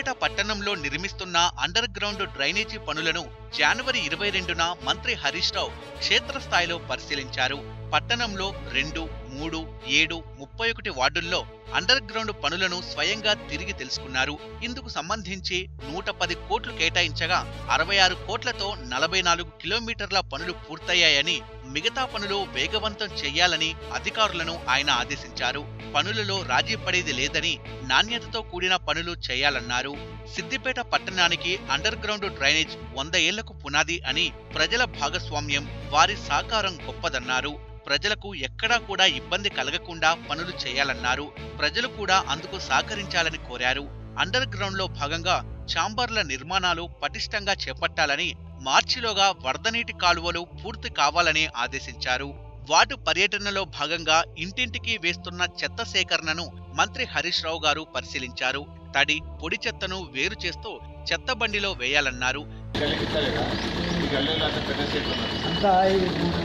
సిద్దిపేట పట్టణంలో నిర్మిస్తున్న under ground drainage పనులను జనవరి ఇరవై రెండున మంత్రి హరీష్ రావు క్షేత్రస్థాయిలో పరిశీలించారు పట్టణంలో రెండు మూడు ఏడు ముప్పై ఒకటి వార్డుల్లో అండర్ గ్రౌండ్ పనులను స్వయంగా తిరిగి తెలుసుకున్నారు ఇందుకు సంబంధించి నూట పది కోట్లు కేటాయించగా అరవై ఆరు కోట్లతో నలభై నాలుగు కిలోమీటర్ల పనులు పూర్తయ్యాయని మిగతా పనులు వేగవంతం చేయాలని అధికారులను ఆయన ఆదేశించారు పనులలో రాజీ పడేది లేదని నాణ్యతతో కూడిన పనులు చేయాలన్నారు సిద్దిపేట పట్టణానికి అండర్ గ్రౌండ్ డ్రైనేజ్ వంద ఏళ్లకు పునాది అని ప్రజల భాగస్వామ్యం వారి సహకారం గొప్పదన్నారు ప్రజలకు ఎక్కడా కూడా ఇబ్బంది కలగకుండా పనులు చేయాలన్నారు ప్రజలు కూడా అందుకు సహకరించాలని కోరారు అండర్ గ్రౌండ్ లో భాగంగా చాంబర్ల నిర్మాణాలు పటిష్టంగా చేపట్టాలని మార్చిలోగా వరదనీటి కాలువలు పూర్తి కావాలని ఆదేశించారు వార్డు పర్యటనలో భాగంగా ఇంటింటికి వేస్తున్న చెత్త సేకరణను మంత్రి హరీష్ రావు గారు పరిశీలించారు తడి పొడి చెత్తను వేరు చేస్తూ చెత్త బండిలో వేయాలన్నారు గల్లికిస్తలేదా ఈ గల్లీలో అంత పెద్ద సీట్లు ఉన్నది అంతా ఐదు మూడు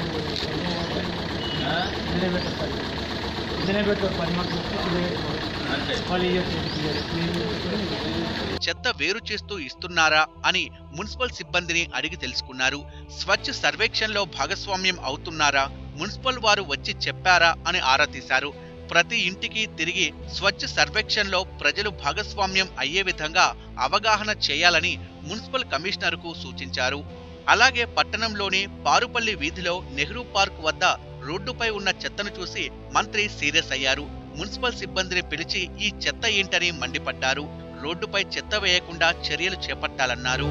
ఇంజనే పెట్టాలి ఇంజనే పెట్టాలి పని మాకు అంతే మళ్ళీ క్లీన్ చెత్త వేరు చేస్తూ ఇస్తున్నారా అని మున్సిపల్ సిబ్బందిని అడిగి తెలుసుకున్నారు స్వచ్ఛ సర్వేక్షణలో భాగస్వామ్యం అవుతున్నారా మున్సిపల్ వారు వచ్చి చెప్పారా అని ఆరా తీశారు ప్రతి ఇంటికి తిరిగి స్వచ్ఛ సర్వేక్షణలో ప్రజలు భాగస్వామ్యం అయ్యే విధంగా అవగాహన చేయాలని మున్సిపల్ కమిషనర్కు సూచించారు అలాగే పట్టణంలోని పారుపల్లి వీధిలో నెహ్రూ పార్క్ వద్ద రోడ్డుపై ఉన్న చెత్తను చూసి మంత్రి సీరియస్ అయ్యారు మున్సిపల్ సిబ్బందిని పిలిచి ఈ చెత్త ఏంటని మండిపడ్డారు రోడ్డుపై చెత్త వేయకుండా చర్యలు చేపట్టాలన్నారు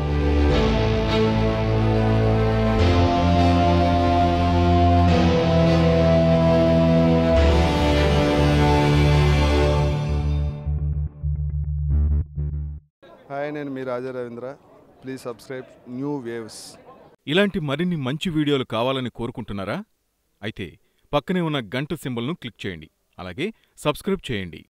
హాయ్ నేను మీ Raja Ravindra please subscribe new waves ఇలాంటి మరిన్ని మంచి వీడియోలు కావాలని కోరుకుంటున్నారా అయితే పక్కనే ఉన్న గంట సింబల్ను క్లిక్ చేయండి అలాగే సబ్స్క్రైబ్ చేయండి